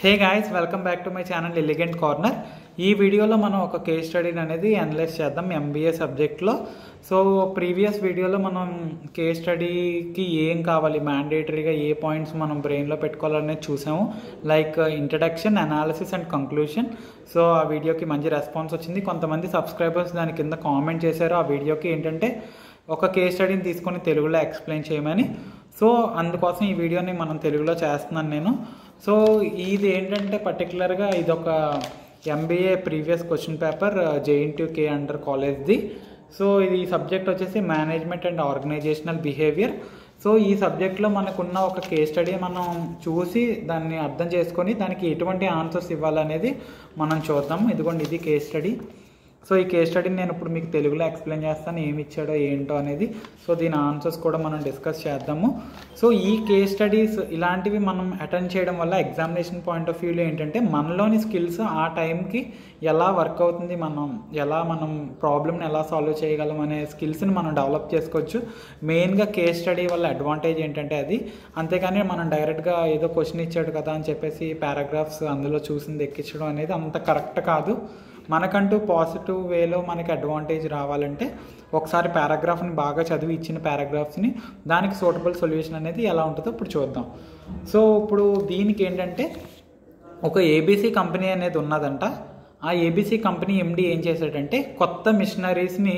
hey guys welcome back to my channel elegant corner ఈ వీడియోలో మనం ఒక కేస్ స్టడీని అనేది అనలైజ్ చేద్దాం ఎంబీఏ సబ్జెక్ట్లో సో ప్రీవియస్ వీడియోలో మనం కేస్ స్టడీకి ఏం కావాలి మ్యాండేటరీగా ఏ పాయింట్స్ మనం బ్రెయిన్లో పెట్టుకోవాలనేది చూసాము like introduction analysis and conclusion so ఆ వీడియోకి మంచి రెస్పాన్స్ వచ్చింది కొంతమంది సబ్స్క్రైబర్స్ దాని కింద కామెంట్ చేశారు ఆ వీడియోకి ఏంటంటే ఒక కేస్ స్టడీని తీసుకొని తెలుగులో ఎక్స్ప్లెయిన్ చేయమని సో అందుకోసం ఈ వీడియోని మనం తెలుగులో చేస్తున్నాను నేను సో ఇది ఏంటంటే పర్టికులర్గా ఇది ఒక MBA previous question paper JNT K under కాలేజ్ది సో ఇది సబ్జెక్ట్ వచ్చేసి management and organisational behaviour so ఈ సబ్జెక్ట్లో మనకున్న ఒక కేస్ స్టడీ మనం చూసి దాన్ని అర్థం చేసుకొని దానికి ఎటువంటి ఆన్సర్స్ ఇవ్వాలనేది మనం చూద్దాం ఇదిగోండి ఇది కేస్ స్టడీ సో ఈ కేస్ స్టడీని నేను ఇప్పుడు మీకు తెలుగులో ఎక్స్ప్లెయిన్ చేస్తాను ఏమి ఇచ్చాడో ఏంటో అనేది సో దీని ఆన్సర్స్ కూడా మనం డిస్కస్ చేద్దాము సో ఈ కేస్ స్టడీస్ ఇలాంటివి మనం అటెండ్ చేయడం వల్ల ఎగ్జామినేషన్ పాయింట్ ఆఫ్ వ్యూలో ఏంటంటే మనలోని స్కిల్స్ ఆ టైంకి ఎలా వర్క్ అవుతుంది మనం ఎలా మనం ప్రాబ్లమ్ని ఎలా సాల్వ్ చేయగలం అనే స్కిల్స్ని మనం డెవలప్ చేసుకోవచ్చు మెయిన్గా కేస్ స్టడీ వల్ల అడ్వాంటేజ్ ఏంటంటే అది అంతేగాని మనం డైరెక్ట్గా ఏదో క్వశ్చన్ ఇచ్చాడు కదా అని చెప్పేసి పారాగ్రాఫ్స్ అందులో చూసింది ఎక్కించడం అనేది అంత కరెక్ట్ కాదు మనకంటూ పాజిటివ్ వేలో మనకి అడ్వాంటేజ్ రావాలంటే ఒకసారి పారాగ్రాఫ్ని బాగా చదివి ఇచ్చిన పారాగ్రాఫ్స్ని దానికి సూటబుల్ సొల్యూషన్ అనేది ఎలా ఉంటుందో ఇప్పుడు చూద్దాం సో ఇప్పుడు దీనికి ఏంటంటే ఒక ఏబీసీ కంపెనీ అనేది ఉన్నదంట ఆ ఏబీసీ కంపెనీ ఎండి ఏం చేశాడంటే కొత్త మిషనరీస్ని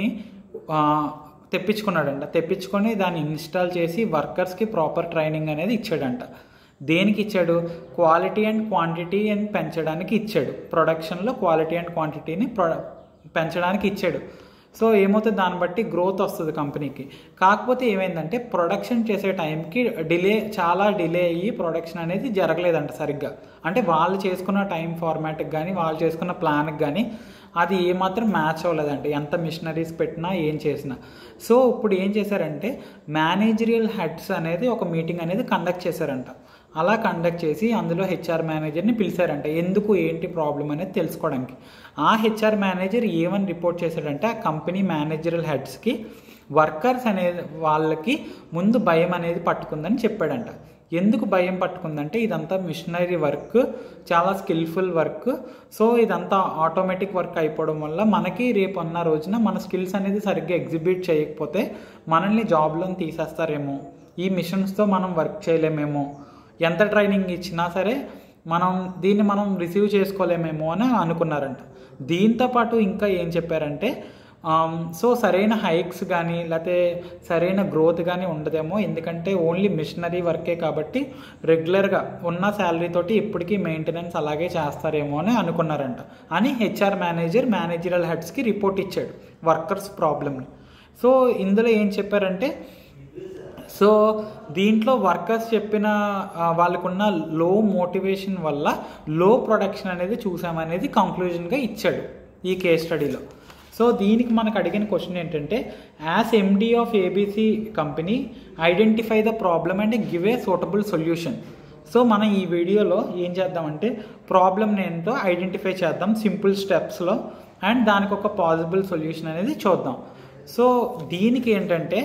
తెప్పించుకున్నాడంట తెప్పించుకొని దాన్ని ఇన్స్టాల్ చేసి వర్కర్స్కి ప్రాపర్ ట్రైనింగ్ అనేది ఇచ్చాడంట దేనికి ఇచ్చాడు క్వాలిటీ అండ్ క్వాంటిటీ అని పెంచడానికి ఇచ్చాడు ప్రొడక్షన్లో క్వాలిటీ అండ్ క్వాంటిటీని ప్రొ పెంచడానికి ఇచ్చాడు సో ఏమవుతుంది దాన్ని బట్టి గ్రోత్ వస్తుంది కంపెనీకి కాకపోతే ఏమైందంటే ప్రొడక్షన్ చేసే టైంకి డిలే చాలా డిలే అయ్యి ప్రొడక్షన్ అనేది జరగలేదంట సరిగ్గా అంటే వాళ్ళు చేసుకున్న టైం ఫార్మాట్కి కానీ వాళ్ళు చేసుకున్న ప్లాన్కి కానీ అది ఏమాత్రం మ్యాచ్ అవ్వలేదంట ఎంత మిషనరీస్ పెట్టినా ఏం చేసినా సో ఇప్పుడు ఏం చేశారంటే మేనేజరియల్ హెడ్స్ అనేది ఒక మీటింగ్ అనేది కండక్ట్ చేశారంట అలా కండక్ట్ చేసి అందులో హెచ్ఆర్ మేనేజర్ని పిలిచారంట ఎందుకు ఏంటి ప్రాబ్లం అనేది తెలుసుకోవడానికి ఆ హెచ్ఆర్ మేనేజర్ ఏమని రిపోర్ట్ చేశాడంటే ఆ కంపెనీ మేనేజరల్ హెడ్స్కి వర్కర్స్ అనే వాళ్ళకి ముందు భయం అనేది పట్టుకుందని చెప్పాడంట ఎందుకు భయం పట్టుకుందంటే ఇదంతా మిషనరీ వర్క్ చాలా స్కిల్ఫుల్ వర్క్ సో ఇదంతా ఆటోమేటిక్ వర్క్ అయిపోవడం వల్ల మనకి రేపు అన్న రోజున మన స్కిల్స్ అనేది సరిగ్గా ఎగ్జిబిట్ చేయకపోతే మనల్ని జాబ్లో తీసేస్తారేమో ఈ మిషన్స్తో మనం వర్క్ చేయలేమేమో ఎంత ట్రైనింగ్ ఇచ్చినా సరే మనం దీన్ని మనం రిసీవ్ చేసుకోలేమేమో అని అనుకున్నారంట దీంతో పాటు ఇంకా ఏం చెప్పారంటే సో సరైన హైక్స్ కానీ లేకపోతే సరైన గ్రోత్ కానీ ఉండదేమో ఎందుకంటే ఓన్లీ మిషనరీ వర్కే కాబట్టి రెగ్యులర్గా ఉన్న శాలరీ తోటి ఇప్పటికీ మెయింటెనెన్స్ అలాగే చేస్తారేమో అని అనుకున్నారంట అని హెచ్ఆర్ మేనేజర్ మేనేజరల్ హెడ్స్కి రిపోర్ట్ ఇచ్చాడు వర్కర్స్ ప్రాబ్లమ్ని సో ఇందులో ఏం చెప్పారంటే సో దీంట్లో వర్కర్స్ చెప్పిన వాళ్ళకున్న లో మోటివేషన్ వల్ల లో ప్రొడక్షన్ అనేది చూసామనేది కంక్లూజన్గా ఇచ్చాడు ఈ కేస్ స్టడీలో సో దీనికి మనకు అడిగిన క్వశ్చన్ ఏంటంటే as MD of ABC company identify the problem and give a suitable solution so మనం ఈ వీడియోలో ఏం చేద్దామంటే ప్రాబ్లమ్ ఏంటో ఐడెంటిఫై చేద్దాం సింపుల్ స్టెప్స్లో అండ్ దానికి ఒక పాసిబుల్ సొల్యూషన్ అనేది చూద్దాం సో దీనికి ఏంటంటే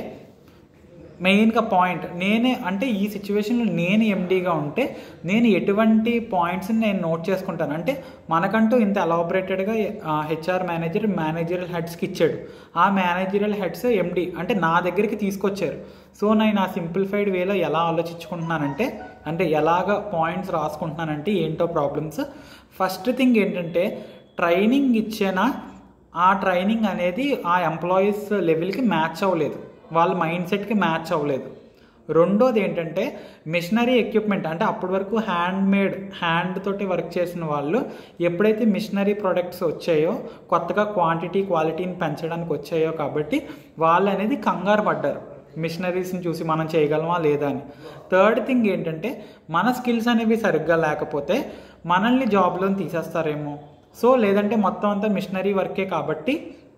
మెయిన్గా పాయింట్ నేనే అంటే ఈ సిచ్యువేషన్లో నేను ఎండీగా ఉంటే నేను ఎటువంటి పాయింట్స్ని నేను నోట్ చేసుకుంటాను అంటే మనకంటూ ఇంత అలాబరేటెడ్గా హెచ్ఆర్ మేనేజర్ మేనేజరల్ హెడ్స్కి ఇచ్చాడు ఆ మేనేజరల్ హెడ్స్ ఎండి అంటే నా దగ్గరికి తీసుకొచ్చారు సో నేను ఆ సింప్లిఫైడ్ వేలో ఎలా ఆలోచించుకుంటున్నానంటే అంటే ఎలాగ పాయింట్స్ రాసుకుంటున్నానంటే ఏంటో ప్రాబ్లమ్స్ ఫస్ట్ థింగ్ ఏంటంటే ట్రైనింగ్ ఇచ్చిన ఆ ట్రైనింగ్ అనేది ఆ ఎంప్లాయీస్ లెవెల్కి మ్యాచ్ అవ్వలేదు వాళ్ళ మైండ్ సెట్కి మ్యాచ్ అవ్వలేదు రెండోది ఏంటంటే మిషనరీ ఎక్విప్మెంట్ అంటే అప్పటి వరకు హ్యాండ్ మేడ్ హ్యాండ్ తోటి వర్క్ చేసిన వాళ్ళు ఎప్పుడైతే మిషనరీ ప్రొడక్ట్స్ వచ్చాయో కొత్తగా క్వాంటిటీ క్వాలిటీని పెంచడానికి వచ్చాయో కాబట్టి వాళ్ళు అనేది కంగారు పడ్డారు మిషనరీస్ని చూసి మనం చేయగలమా లేదా అని థర్డ్ థింగ్ ఏంటంటే మన స్కిల్స్ అనేవి సరిగ్గా లేకపోతే మనల్ని జాబ్లో తీసేస్తారేమో సో లేదంటే మొత్తం అంతా మిషనరీ వర్కే కాబట్టి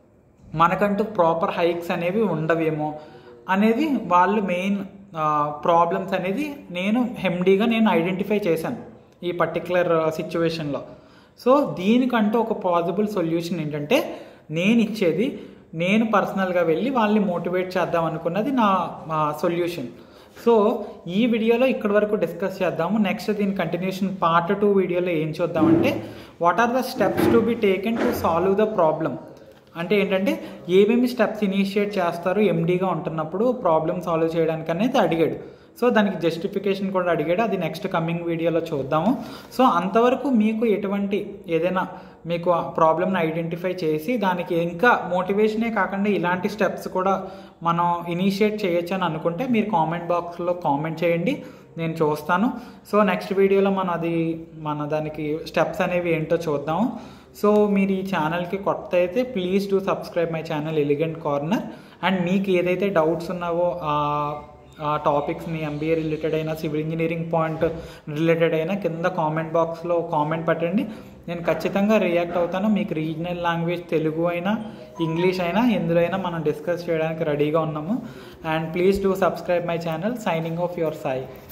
మనకంటూ ప్రాపర్ హైక్స్ అనేవి ఉండవేమో అనేది వాళ్ళు మెయిన్ ప్రాబ్లమ్స్ అనేది నేను హెమ్డీగా నేను ఐడెంటిఫై చేశాను ఈ పర్టికులర్ సిచ్యువేషన్లో సో దీనికంటూ ఒక పాసిబుల్ సొల్యూషన్ ఏంటంటే నేను ఇచ్చేది నేను పర్సనల్గా వెళ్ళి వాళ్ళని మోటివేట్ చేద్దాం అనుకున్నది నా సొల్యూషన్ సో ఈ వీడియోలో ఇక్కడి వరకు డిస్కస్ చేద్దాము నెక్స్ట్ దీని కంటిన్యూషన్ పార్ట్ టూ వీడియోలో ఏం చూద్దామంటే what are the steps to be taken to solve the problem అంటే ఏంటంటే ఏమేమి స్టెప్స్ ఇనిషియేట్ చేస్తారు ఎండీగా ఉంటున్నప్పుడు ప్రాబ్లమ్ సాల్వ్ చేయడానికి అనేది అడిగాడు సో దానికి జస్టిఫికేషన్ కూడా అడిగాడు అది నెక్స్ట్ కమింగ్ వీడియోలో చూద్దాము సో అంతవరకు మీకు ఎటువంటి ఏదైనా మీకు ఆ ప్రాబ్లమ్ని ఐడెంటిఫై చేసి దానికి ఇంకా మోటివేషనే కాకుండా ఇలాంటి స్టెప్స్ కూడా మనం ఇనిషియేట్ చేయొచ్చు అని అనుకుంటే మీరు కామెంట్ బాక్స్లో కామెంట్ చేయండి నేను చూస్తాను సో నెక్స్ట్ వీడియోలో మనం అది మన దానికి స్టెప్స్ అనేవి ఏంటో చూద్దాము సో మీరు ఈ ఛానల్కి కొత్త అయితే please do subscribe my channel elegant corner and మీకు ఏదైతే డౌట్స్ ఉన్నావో ఆ టాపిక్స్ని ఎంబీఏ రిలేటెడ్ అయినా సివిల్ ఇంజనీరింగ్ పాయింట్ రిలేటెడ్ అయినా కింద కామెంట్ బాక్స్లో కామెంట్ పెట్టండి నేను ఖచ్చితంగా రియాక్ట్ అవుతాను మీకు రీజనల్ లాంగ్వేజ్ తెలుగు అయినా ఇంగ్లీష్ అయినా ఎందులో అయినా మనం డిస్కస్ చేయడానికి రెడీగా ఉన్నాము and please do subscribe my channel signing off your Sai